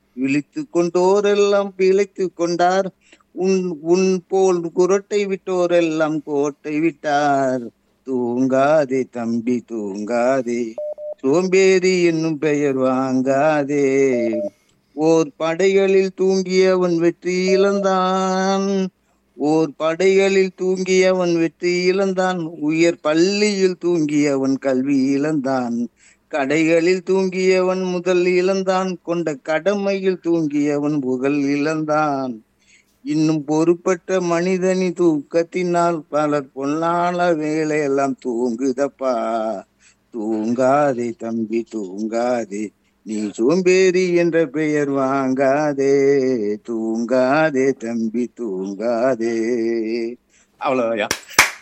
விழித்து கொண்டோரெல்லாம் பிழைத்து கொண்டார் உன் உன் போல் குரட்டை விட்டோரெல்லாம் கோட்டை விட்டார் தூங்காதே தம்பி தூங்காதே சோம்பேறி என்னும் பெயர் வாங்காதே ஓர் படைகளில் தூங்கியவன் வெற்றி இழந்தான் ஓர் படைகளில் தூங்கியவன் வெற்றி இழந்தான் உயர் பள்ளியில் தூங்கியவன் கல்வி இழந்தான் கடைகளில் தூங்கியவன் முதல் இழந்தான் கொண்ட கடமையில் தூங்கியவன் புகழ் இழந்தான் இன்னும் பொறுப்பற்ற மனிதனி தூக்கத்தினால் பலர் பொன்னான வேலையெல்லாம் தூங்குதப்பா தூங்காதே தம்பி தூங்காதே நீ சோம்பேறி என்ற பெயர் வாங்காதே தூங்காதே தம்பி தூங்காதே அவ்வளவுதான்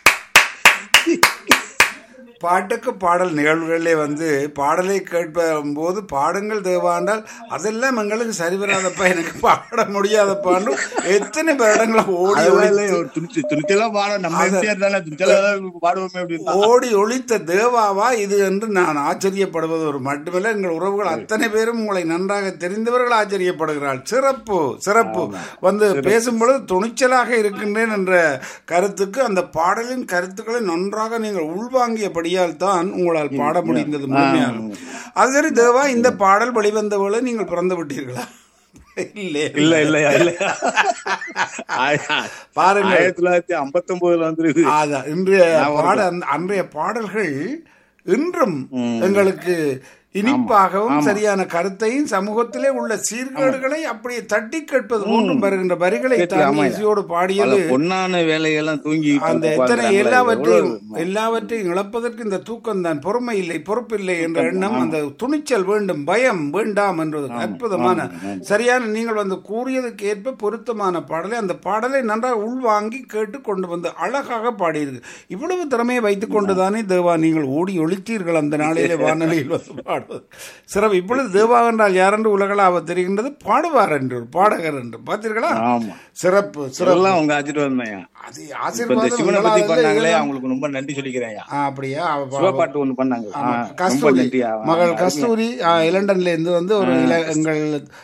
பாட்டுக்கு பாடல் நிகழ்வுகளிலே வந்து பாடலை கேட்ப போது பாடுங்கள் தேவாண்டால் அதெல்லாம் எங்களுக்கு சரிவராதப்பா எனக்கு பாட முடியாதப்பான்னு எத்தனை வருடங்கள ஓடி ஒழித்து துணிச்சு துணிச்செல்லாம் பாட நம்ம எம்ஜிஆர் தானே துணிச்சலாம் பாடுவோமே அப்படின்னு ஓடி ஒழித்த தேவாவா இது என்று நான் ஆச்சரியப்படுவது ஒரு மட்டுமல்ல எங்கள் உறவுகள் அத்தனை பேரும் உங்களை நன்றாக தெரிந்தவர்கள் ஆச்சரியப்படுகிறாள் சிறப்பு சிறப்பு வந்து பேசும்பொழுது துணிச்சலாக இருக்கின்றேன் என்ற கருத்துக்கு அந்த பாடலின் கருத்துக்களை நன்றாக நீங்கள் உள்வாங்கியபடியால் தான் உங்களால் பாட முடிந்தது முழுமையாக அது சரி தேவா இந்த பாடல் வெளிவந்த போல நீங்கள் பிறந்து விட்டீர்களா இல்லை இல்ல இல்ல இல்ல பாருங்கள் ஆயிரத்தி தொள்ளாயிரத்தி ஐம்பத்தி ஒன்பதுல வந்துருக்கு அதான் இன்றைய பாட அந்த- அன்றைய பாடல்கள் இன்றும் எங்களுக்கு இனிப்பாகவும் சரியான கருத்தையும் சமூகத்திலே உள்ள சீர்கேடுகளை அப்படியே தட்டி கேட்பது போன்றும் வருகின்ற வரிகளை தாங்கி இசையோடு பாடியது பல பொன்னான வேலையெல்லாம் தூங்கி அந்த எத்தனை எல்லாவற்றையும் எல்லாவற்றையும் இழப்பதற்கு இந்த தூக்கம் தான் பொறுமை இல்லை பொறுப்பில்லை என்ற எண்ணம் அந்த துணிச்சல் வேண்டும் பயம் வேண்டாம் என்றது அற்புதமான சரியான நீங்கள் வந்து கூறியதுக்கு ஏற்ப பொருத்தமான பாடலை அந்த பாடலை நன்றாக உள்வாங்கி கேட்டு கொண்டு வந்து அழகாக பாடியிருக்கு இவ்வளவு திறமையை வைத்துக் கொண்டுதானே தேவா நீங்கள் ஓடி ஒழித்தீர்கள் அந்த நாளிலே வானொலியில் வந்து பாடுவது சிறப்பு இப்பொழுது தேவா என்றால் யார் என்று உலகளாவ தெரிகின்றது பாடுவார் என்று ஒரு பாடகர் என்று பார்த்தீர்களா ஆமா சிறப்பு சிறப்பு இதெல்லாம் உங்க ஆச்சரியம் தான் அது இப்ப இந்த சிவனை பத்தி ஆசீர்வாதம் பண்ணாங்களே இதெல்லாம் அவங்களுக்கு ரொம்ப நன்றி சொல்லிக்கிறேன் ஆ, அப்படியா அவ பா- சிவப்பாட்டு ஒண்ணு பண்ணாங்க ஆ, ரொம்ப கஸ்தூரி நன்றி ஆ, மகள் ஆ, கஸ்தூரி ஆ, இலண்டன்ல இருந்து வந்து ஒரு இல- எங்கள்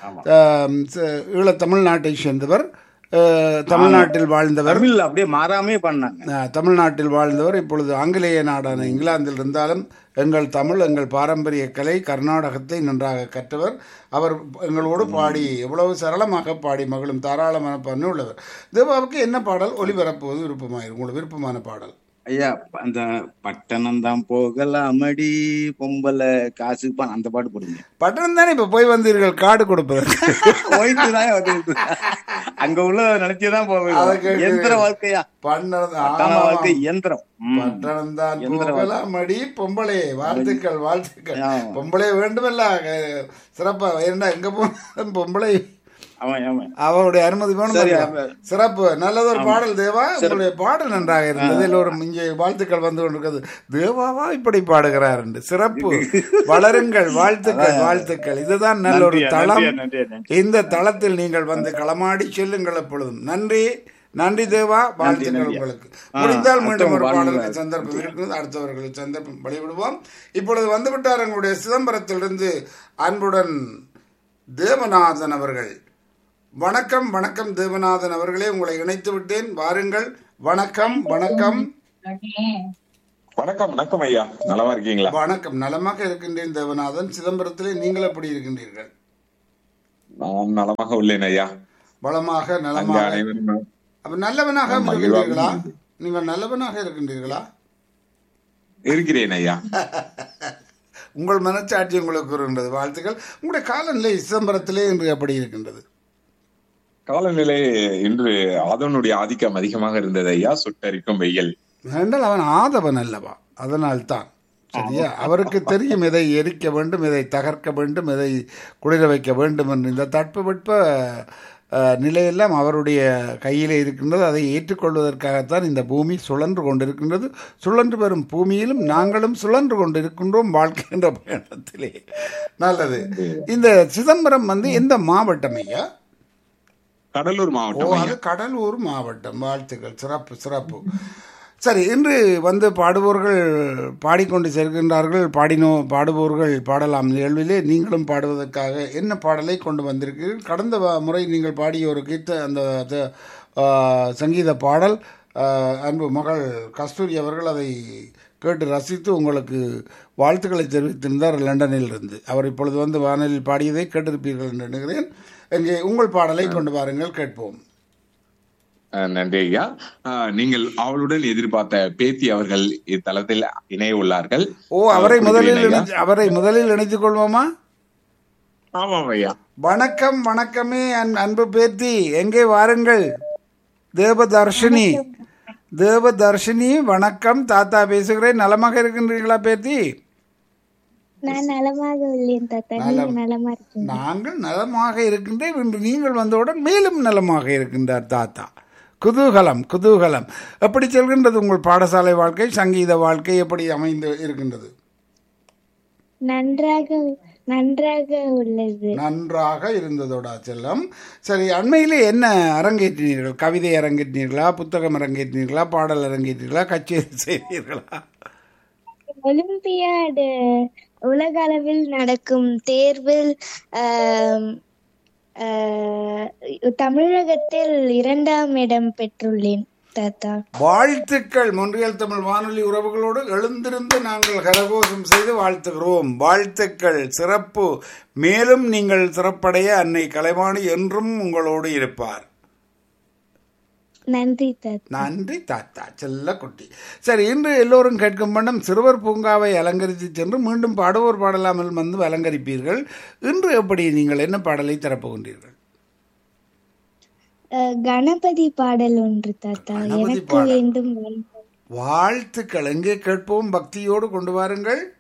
ஆம், ச- ஈழ தமிழ்நாட்டை சேர்ந்தவர் ஆ, தமிழ்நாட்டில் வாழ்ந்தவர் தமிழ்ல அப்படியே மாறாமே பண்ணாங்க ஆ, தமிழ்நாட்டில் வாழ்ந்தவர் இப்பொழுது ஆங்கிலேய நாடான இங்கிலாந்தில் இருந்தாலும் எங்கள் தமிழ் எங்கள் பாரம்பரிய கலை கர்நாடகத்தை நன்றாக கற்றவர் அவர் எங்களோடு பாடி எவ்வளவு சரளமாக பாடி மகளும் தாராளமான பண்ணு உள்ளவர் தேவாவுக்கு என்ன பாடல் ஒளிபரப்புவது விருப்பமாயிரும் உங்களுக்கு விருப்பமான பாடல் ஐயா அந்த பட்டணம் தான் போகலாமடி பொம்பளை காசு பணம் அந்த பாட்டு போடுங்க பட்டணம் தானே இப்ப போய் வந்தீர்கள் காடு கொடுப்பதற்கு போயிட்டு தான் வந்துருக்கு. அங்க உள்ள நினைச்சுதான் அதை போகுது கேட்குது. எந்திர வாழ்க்கையா பட்டணம் பட்டாள வாழ்க்கை இயந்திரம் ம். பட்டணம் தான் எந்திர போகலாம் மடி பொம்பளை வாழ்த்துக்கள் வாழ்த்துக்கள் ஆமா. பொம்பளை வேண்டுமல்ல அஹ், சிறப்பா ஏன்னா எங்க போனாலும் பொம்பளை அவன் அவன் அவருடைய அனுமதி வேணும் சரி, அல்லவா? அப்ப- சிறப்பு நல்லதொரு பாடல் தேவா உங்களுடைய பாடல் நன்றாக இருந்தது எல்லோரும் இங்கே வாழ்த்துக்கள் வந்து கொண்டிருக்கிறது தேவாவா இப்படி பாடுகிறார் என்று சிறப்பு வளருங்கள் வாழ்த்துக்கள் வாழ்த்துக்கள் இதுதான் நல்ல ஒரு நன்றியா, தளம் நன்றியா, நன்றியா, நன்றி. இந்த தளத்தில் நீங்கள் வந்து களமாடி செல்லுங்கள் எப்பொழுதும் நன்றி நன்றி தேவா வாழ்த்துக்கள் நன்றியா. உங்களுக்கு ஆ, முடிந்தால் மீண்டும் ஒரு அடுத்தவங்க பாடலுக்கு பாடுங்க. சந்தர்ப்பம் இருக்கிறது அடுத்தவர்களுக்கு சந்தர்ப்பம் வழிவிடுவோம் இப்பொழுது வந்துவிட்டார் எங்களுடைய சிதம்பரத்திலிருந்து அன்புடன் தேவநாதன் அவர்கள் வணக்கம் வணக்கம் தேவநாதன் அவர்களே உங்களை இணைத்து விட்டேன் வாருங்கள் வணக்கம் வணக்கம் வணக்கம் வணக்கம் ஐயா நலமா இருக்கீங்களா வணக்கம் நலமாக இருக்கின்றேன் தேவநாதன் சிதம்பரத்திலே நீங்கள் எப்படி இருக்கின்றீர்கள் நான் நலமாக உள்ளேன் ஐயா வளமாக அங்க நலமாக அனைவரும் அப்ப நல்லவனாக ஆமா, இருக்கின்றீர்களா இவாவும் நீங்கள் நல்லவனாக இருக்கின்றீர்களா இருக்கிறேன் ஐயா உங்கள் மனச்சாட்சி உங்களுக்கு கூறுகின்றது வாழ்த்துக்கள் உங்களுடைய காலநிலை சிதம்பரத்திலே இன்று எப்படி இருக்கின்றது காலநிலை இன்று ஆதவனுடைய ஆதிக்கம் அதிகமாக இருந்தது ஐயா சுட்டரிக்கும் வெயில் என்றால் அவன் ஆதவன் அல்லவா அதனால்தான் சரியா அவருக்கு தெரியும் எதை எரிக்க வேண்டும் எதை தகர்க்க வேண்டும் எதை குளிர வைக்க வேண்டும் என்று இந்த தட்பவெட்ப அஹ், நிலையெல்லாம் அவருடைய கையிலே இருக்கின்றது அதை ஏற்றுக்கொள்வதற்காகத்தான் இந்த பூமி சுழன்று கொண்டிருக்கின்றது சுழன்று வரும் பூமியிலும் நாங்களும் சுழன்று கொண்டிருக்கின்றோம் வாழ்க்கை என்ற பயணத்திலே நல்லது இந்த சிதம்பரம் வந்து எந்த மாவட்டம் ஐயா கடலூர் ஓ மாவட்டம் அது ஐயா கடலூர் மாவட்டம் வாழ்த்துக்கள் சிறப்பு சிறப்பு சரி இன்று வந்து பாடுபவர்கள் பாடிக்கொண்டு செல்கின்றார்கள் பாடினோ பாடுபவர்கள் பாடலாம் நிகழ்விலே நீங்களும் பாடுவதற்காக என்ன பாடலை கொண்டு வந்திருக்கிறீர்கள் கடந்த வ- முறை நீங்கள் பாடிய ஒரு கீத்த அந்த த- ஆ, சங்கீத பாடல் ஆ, அன்பு மகள் கஸ்தூரி அவர்கள் அதை கேட்டு ரசித்து உங்களுக்கு வாழ்த்துக்களை தெரிவித்திருந்தார் லண்டனில் இருந்து அவர் இப்பொழுது வந்து வானொலியில் பாடியதை கேட்டிருப்பீர்கள் என்று எண்ணுகிறேன் இங்கே உங்கள் பாடலை கொண்டு வாருங்கள் கேட்போம் அஹ் நன்றி ஐயா அஹ் நீங்கள் அவளுடன் எதிர்பார்த்த பேத்தி அவர்கள் இத்தளத்தில் இணைய உள்ளார்கள் ஓ அவரை அஹ் முதலில் ஐயா. இணைத்து- அவரை முதலில் இணைத்துக் கொள்வோமா ஆமாம் ஐயா வணக்கம் வணக்கமே அன் அன்பு பேத்தி எங்கே வாருங்கள் தேவதர்ஷினி தேவதர்ஷினி வணக்கம் தாத்தா பேசுகிறேன் நலமாக இருக்கின்றீர்களா பேத்தி நான் நலமாக உள்ளேன் தாத்தா நீங்க நலமா இருக்கீங்க நாங்கள் நலமாக இருக்கின்றேன் இன்று நீங்கள் வந்தவுடன் மேலும் நலமாக இருக்கின்றார் தாத்தா குதூகலம் குதூகலம் எப்படி செல்கின்றது உங்கள் பாடசாலை வாழ்க்கை சங்கீத வாழ்க்கை எப்படி அமைந்து இருக்கின்றது நன்றாக நன்றாக உள்ளது நன்றாக இருந்ததோடா செல்லம் சரி அண்மையிலே என்ன அரங்கேற்றினீர்கள் கவிதை அரங்கேற்றினீர்களா புத்தகம் அரங்கேற்றினீர்களா பாடல் அரங்கேற்றினீர்களா கச்சேரி செய்தீர்களா ஒலிம்பியாடு உலக அளவில் நடக்கும் தேர்வில் ஆம், ஆ, தமிழகத்தில் இரண்டாம் இடம் பெற்றுள்ளேன் தாத்தா வாழ்த்துக்கள் மொன்றியல் தமிழ் வானொலி உறவுகளோடு எழுந்திருந்து நாங்கள் கரகோஷம் செய்து வாழ்த்துகிறோம் வாழ்த்துக்கள் சிறப்பு மேலும் நீங்கள் சிறப்படைய அன்னை கலைவாணி என்றும் உங்களோடு இருப்பார் நன்றி தாத்தா நன்றி தாத்தா செல்ல குட்டி சரி இன்று எல்லோரும் கேட்கும் வண்ணம் சிறுவர் பூங்காவை அலங்கரித்து சென்று மீண்டும் பாடுவோர் பாடலாமல் வந்து அலங்கரிப்பீர்கள் இன்று எப்படி நீங்கள் என்ன பாடலை தரப்போகின்றீர்கள் ஆ, கணபதி பாடல் ஒன்று தாத்தா கணபதி எனக்கு பாடல். வேண்டும் வரம். வாழ்த்துக்கள் எங்கே கேட்போம் பக்தியோடு கொண்டு வாருங்கள்